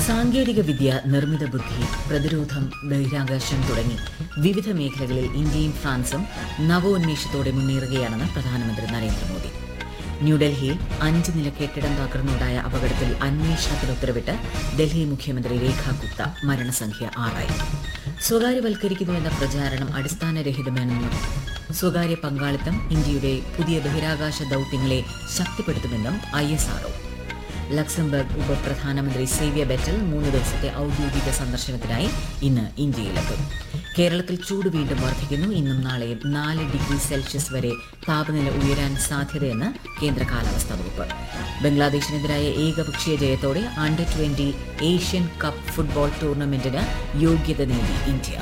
സാങ്കേതിക വിദ്യ നിർമ്മിത ബുദ്ധി പ്രതിരോധം ബഹിരാകാശം തുടങ്ങി വിവിധ മേഖലകളിൽ ഇന്ത്യയും ഫ്രാൻസും നവോന്മേഷത്തോടെ മുന്നേറുകയാണെന്ന് പ്രധാനമന്ത്രി നരേന്ദ്രമോദി ന്യൂഡൽഹിയിൽ അഞ്ച് നില കെട്ടിടം തകർന്നുണ്ടായ അപകടത്തിൽ അന്വേഷണത്തിന് ഉത്തരവിട്ട് ഡൽഹി മുഖ്യമന്ത്രി രേഖ ഗുപ്ത മരണസംഖ്യ ആറായി സ്വകാര്യവൽക്കരിക്കുന്നുവെന്ന പ്രചാരണം അടിസ്ഥാനരഹിതമെന്നും സ്വകാര്യ പങ്കാളിത്തം ഇന്ത്യയുടെ പുതിയ ബഹിരാകാശ ദൌത്യങ്ങളെ ശക്തിപ്പെടുത്തുമെന്നും ഐ എസ് ആർഒ ലക്സംബർഗ് ഉപപ്രധാനമന്ത്രി സേവ്യ ബെറ്റൽ മൂന്ന് ദിവസത്തെ ഔദ്യോഗിക സന്ദർശനത്തിനായി ഇന്ന് ഇന്ത്യയിലെത്തും കേരളത്തിൽ ചൂട് വീണ്ടും വർദ്ധിക്കുന്നു ഇന്നും നാളെയും നാല് ഡിഗ്രി സെൽഷ്യസ് വരെ താപനില ഉയരാൻ സാധ്യതയെന്ന് കേന്ദ്ര കാലാവസ്ഥാ വകുപ്പ് ബംഗ്ലാദേശിനെതിരായ ഏകപക്ഷീയ ജയത്തോടെ under twenty Asian cup football ടൂർണമെന്റിന് യോഗ്യത നേടി ഇന്ത്യ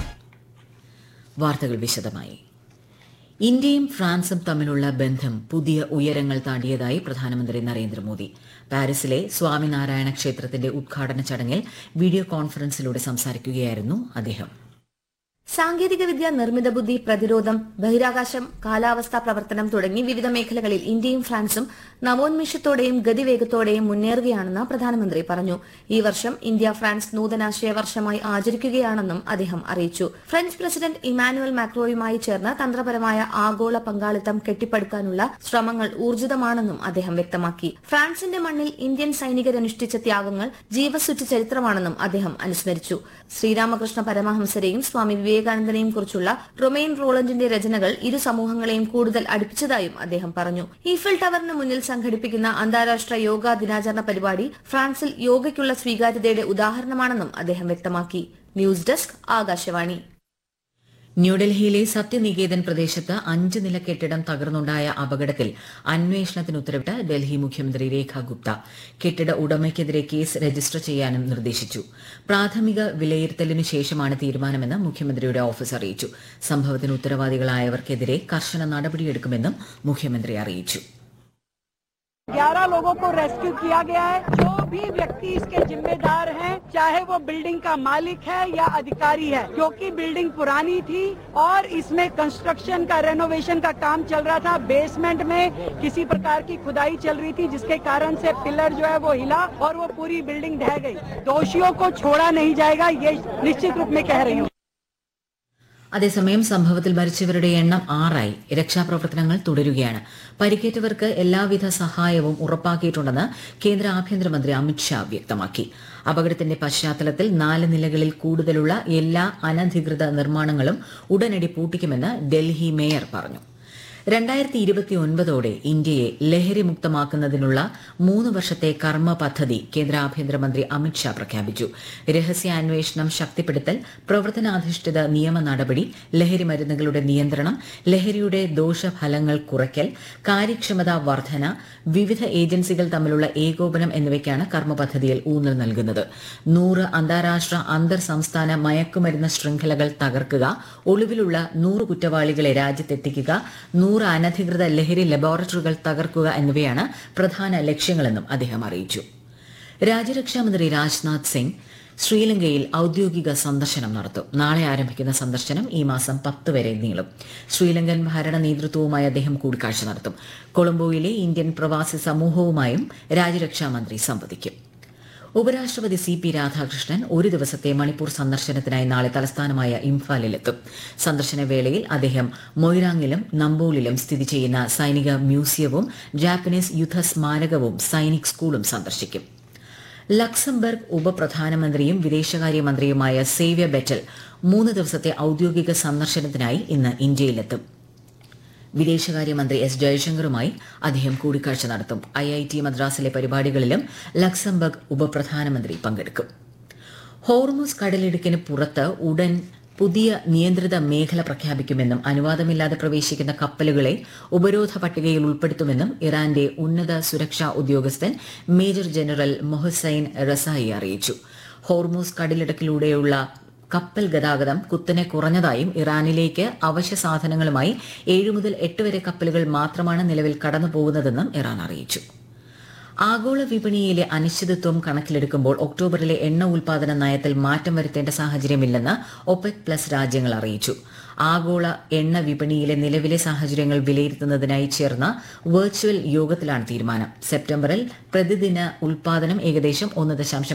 വാർത്തകൾ വിശദമായി ഇന്ത്യയും ഫ്രാൻസും തമ്മിലുള്ള ബന്ധം പുതിയ ഉയരങ്ങൾ താണ്ടിയതായി പ്രധാനമന്ത്രി നരേന്ദ്രമോദി പാരീസിലെ സ്വാമിനാരായണ ക്ഷേത്രത്തിന്റെ ഉദ്ഘാടന ചടങ്ങിൽ വീഡിയോ കോൺഫറൻസിലൂടെ സംസാരിക്കുകയായിരുന്നു അദ്ദേഹം സാങ്കേതികവിദ്യ നിർമ്മിത ബുദ്ധി പ്രതിരോധം ബഹിരാകാശം കാലാവസ്ഥാ പ്രവർത്തനം തുടങ്ങി വിവിധ മേഖലകളിൽ ഇന്ത്യയും ഫ്രാൻസും നവോന്മേഷത്തോടെയും ഗതിവേഗത്തോടെയും മുന്നേറുകയാണെന്ന് പ്രധാനമന്ത്രി പറഞ്ഞു ഈ വർഷം ഇന്ത്യ ഫ്രാൻസ് നൂതനാശയ വർഷമായി ആചരിക്കുകയാണെന്നും അദ്ദേഹം അറിയിച്ചു ഫ്രഞ്ച് പ്രസിഡന്റ് ഇമാനുവൽ മാക്രോയുമായി ചേർന്ന് തന്ത്രപരമായ ആഗോള പങ്കാളിത്തം കെട്ടിപ്പടുക്കാനുള്ള ശ്രമങ്ങൾ ഊർജിതമാണെന്നും അദ്ദേഹം വ്യക്തമാക്കി ഫ്രാൻസിന്റെ മണ്ണിൽ ഇന്ത്യൻ സൈനികരനുഷ്ഠിച്ച ത്യാഗങ്ങൾ ജീവസുറ്റ ചരിത്രമാണെന്നും അദ്ദേഹം അനുസ്മരിച്ചു ശ്രീരാമകൃഷ്ണ പരമഹംസരെയും സ്വാമി വിവേകാനന്ദനെയും കുറിച്ചുള്ള റൊമെയിൻ റോളണ്ടിന്റെ രചനകൾ ഇരു സമൂഹങ്ങളെയും കൂടുതൽ അടുപ്പിച്ചതായും അദ്ദേഹം പറഞ്ഞു ഈഫൽ ടവറിന് മുന്നിൽ സംഘടിപ്പിക്കുന്ന അന്താരാഷ്ട്ര യോഗാ ദിനാചരണ പരിപാടി ഫ്രാൻസിൽ യോഗയ്ക്കുള്ള സ്വീകാര്യതയുടെ ഉദാഹരണമാണെന്നും അദ്ദേഹം വ്യക്തമാക്കി ന്യൂസ് ഡെസ്ക് ആകാശവാണി ന്യൂഡൽഹിയിലെ സത്യനികേതൻ പ്രദേശത്ത് അഞ്ച് നില കെട്ടിടം തകർന്നുണ്ടായ അപകടത്തിൽ അന്വേഷണത്തിന് ഉത്തരവിട്ട് ഡൽഹി മുഖ്യമന്ത്രി രേഖ ഗുപ്ത കെട്ടിട ഉടമയ്ക്കെതിരെ കേസ് രജിസ്റ്റർ ചെയ്യാനും നിർദ്ദേശിച്ചു പ്രാഥമിക വിലയിരുത്തലിനു ശേഷമാണ് തീരുമാനമെന്ന് മുഖ്യമന്ത്രിയുടെ ഓഫീസ് അറിയിച്ചു സംഭവത്തിന് ഉത്തരവാദികളായവർക്കെതിരെ കർശന നടപടിയെടുക്കുമെന്നും മുഖ്യമന്ത്രി അറിയിച്ചു ग्यारह लोगों को रेस्क्यू किया गया है जो भी व्यक्ति इसके जिम्मेदार हैं चाहे वो बिल्डिंग का मालिक है या अधिकारी है क्योंकि बिल्डिंग पुरानी थी और इसमें कंस्ट्रक्शन का रेनोवेशन का काम चल रहा था बेसमेंट में किसी प्रकार की खुदाई चल रही थी जिसके कारण से पिलर जो है वो हिला और वो पूरी बिल्डिंग ढह गई दोषियों को छोड़ा नहीं जाएगा ये निश्चित रूप में कह रही हूँ അതേസമയം സംഭവത്തിൽ മരിച്ചവരുടെ എണ്ണം ആറായി രക്ഷാപ്രവർത്തനങ്ങൾ തുടരുകയാണ് പരിക്കേറ്റവർക്ക് എല്ലാവിധ സഹായവും ഉറപ്പാക്കിയിട്ടുണ്ടെന്ന് കേന്ദ്ര ആഭ്യന്തരമന്ത്രി അമിത്ഷാ വ്യക്തമാക്കി അപകടത്തിന്റെ പശ്ചാത്തലത്തിൽ നാല് നിലകളിൽ കൂടുതലുള്ള എല്ലാ അനധികൃത നിർമ്മാണങ്ങളും ഉടനടി പൂട്ടിക്കുമെന്ന് ഡൽഹി മേയർ പറഞ്ഞു രണ്ടായിരത്തി ഇരുപത്തിയൊൻപതോടെ ഇന്ത്യയെ ലഹരിമുക്തമാക്കുന്നതിനുള്ള മൂന്ന് വർഷത്തെ കർമ്മ പദ്ധതി കേന്ദ്ര ആഭ്യന്തരമന്ത്രി അമിത്ഷാ പ്രഖ്യാപിച്ചു രഹസ്യാന്വേഷണം ശക്തിപ്പെടുത്തൽ പ്രവർത്തനാധിഷ്ഠിത നിയമ നടപടി ലഹരി മരുന്നുകളുടെ നിയന്ത്രണം ലഹരിയുടെ ദോഷഫലങ്ങൾ കുറയ്ക്കൽ കാര്യക്ഷമത വർധന വിവിധ ഏജൻസികൾ തമ്മിലുള്ള ഏകോപനം എന്നിവയ്ക്കാണ് കർമ്മ പദ്ധതിയിൽ ഊന്നൽ നൽകുന്നത് നൂറ് അന്താരാഷ്ട്ര അന്തർ സംസ്ഥാന മയക്കുമരുന്ന് ശൃംഖലകൾ തകർക്കുക ഒളിവിലുള്ള നൂറ് കുറ്റവാളികളെ രാജ്യത്തെത്തിക്കുക നൂറ് അനധികൃത ലഹരി ലബോറട്ടറികൾ തകർക്കുക എന്നിവയാണ് പ്രധാന ലക്ഷ്യങ്ങളെന്നും അദ്ദേഹം അറിയിച്ചു രാജ്യരക്ഷാമന്ത്രി രാജ്നാഥ് സിംഗ് ശ്രീലങ്കയിൽ ഔദ്യോഗിക സന്ദർശനം നടത്തും നാളെ ആരംഭിക്കുന്ന സന്ദർശനം ഈ മാസം പത്ത് വരെ നീളും ശ്രീലങ്കൻ ഭരണ നേതൃത്വവുമായി അദ്ദേഹം കൂടിക്കാഴ്ച നടത്തും കൊളംബോയിലെ ഇന്ത്യൻ പ്രവാസി സമൂഹവുമായും രാജ്യരക്ഷാമന്ത്രി സംവദിക്കും ഉപരാഷ്ട്രപതി സി പി രാധാകൃഷ്ണൻ ഒരു ദിവസത്തെ മണിപ്പൂർ സന്ദർശനത്തിനായി നാളെ തലസ്ഥാനമായ ഇംഫാലിലെത്തും സന്ദർശന വേളയിൽ അദ്ദേഹം മൊയ്രാങ്ങിലും നമ്പോളിലും സ്ഥിതി ചെയ്യുന്ന സൈനിക മ്യൂസിയവും ജാപ്പനീസ് യുദ്ധ സ്മാരകവും സൈനിക് സ്കൂളും സന്ദർശിക്കും ലക്സംബർഗ് ഉപപ്രധാനമന്ത്രിയും വിദേശകാര്യമന്ത്രിയുമായ സേവ്യ ബെറ്റൽ മൂന്ന് ദിവസത്തെ ഔദ്യോഗിക സന്ദർശനത്തിനായി ഇന്ന് ഇന്ത്യയിലെത്തും വിദേശകാര്യമന്ത്രി എസ് ജയശങ്കറുമായി അദ്ദേഹം കൂടിക്കാഴ്ച നടത്തും ഐ ഐ ടി മദ്രാസിലെ പരിപാടികളിലും ലക്സംബർഗ് ഉപപ്രധാനമന്ത്രി പങ്കെടുക്കും ഹോർമുസ് കടലിടുക്കിന് പുറത്ത് ഉടൻ പുതിയ നിയന്ത്രിത മേഖല പ്രഖ്യാപിക്കുമെന്നും അനുവാദമില്ലാതെ പ്രവേശിക്കുന്ന കപ്പലുകളെ ഉപരോധ പട്ടികയിൽ ഉൾപ്പെടുത്തുമെന്നും ഇറാന്റെ ഉന്നത സുരക്ഷാ ഉദ്യോഗസ്ഥൻ മേജർ ജനറൽ മൊഹസൈൻ റസായി അറിയിച്ചു ഹോർമൂസ് കടലിടുക്കിലൂടെയുള്ള കപ്പൽ ഗതാഗതം കുത്തനെ കുറഞ്ഞതായും ഇറാനിലേക്ക് അവശ്യ സാധനങ്ങളുമായി ഏഴ് മുതൽ എട്ട് വരെ കപ്പലുകൾ മാത്രമാണ് നിലവിൽ കടന്നു പോകുന്നതെന്നും ഇറാൻ അറിയിച്ചു ആഗോള വിപണിയിലെ അനിശ്ചിതത്വം കണക്കിലെടുക്കുമ്പോൾ ഒക്ടോബറിലെ എണ്ണ ഉൽപാദന നയത്തിൽ മാറ്റം വരുത്തേണ്ട സാഹചര്യമില്ലെന്ന് ഒപെക് പ്ലസ് രാജ്യങ്ങൾ അറിയിച്ചു ആഗോള എണ്ണ വിപണിയിലെ നിലവിലെ സാഹചര്യങ്ങൾ വിലയിരുത്തുന്നതിനായി ചേർന്ന വെർച്വൽ യോഗത്തിലാണ് തീരുമാനം സെപ്റ്റംബറിൽ പ്രതിദിന ഉൽപാദനം ഏകദേശം ഒന്ന് ദശാംശം